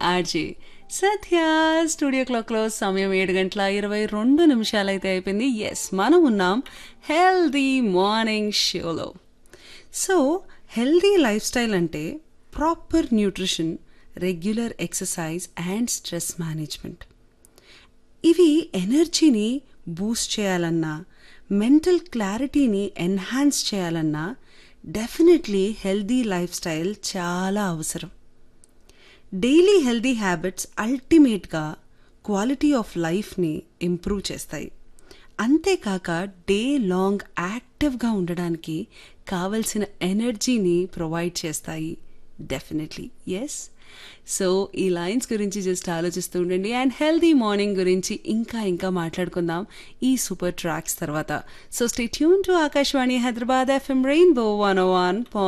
RJ సత్య studio క్లాక్లో సమయం ఏడు గంటల ఇరవై రెండు నిమిషాలైతే అయిపోయింది ఎస్ మనం ఉన్నాం హెల్దీ మార్నింగ్ షోలో సో హెల్దీ లైఫ్ స్టైల్ అంటే proper nutrition regular exercise and stress management ఇవి ఎనర్జీని బూస్ట్ చేయాలన్నా మెంటల్ క్లారిటీని ఎన్హాన్స్ చేయాలన్నా డెఫినెట్లీ హెల్దీ లైఫ్ స్టైల్ చాలా అవసరం డైలీ హెల్దీ హ్యాబిట్స్ అల్టిమేట్గా క్వాలిటీ ఆఫ్ లైఫ్ని ఇంప్రూవ్ చేస్తాయి అంతేకాక డే లాంగ్ యాక్టివ్గా ఉండడానికి కావలసిన ఎనర్జీని ప్రొవైడ్ చేస్తాయి డెఫినెట్లీ ఎస్ సో ఈ లైన్స్ గురించి జస్ట్ ఆలోచిస్తూ ఉండండి అండ్ హెల్దీ మార్నింగ్ గురించి ఇంకా ఇంకా మాట్లాడుకుందాం ఈ సూపర్ ట్రాక్స్ తర్వాత so stay tune to Akashvani Hyderabad FM rainbow one one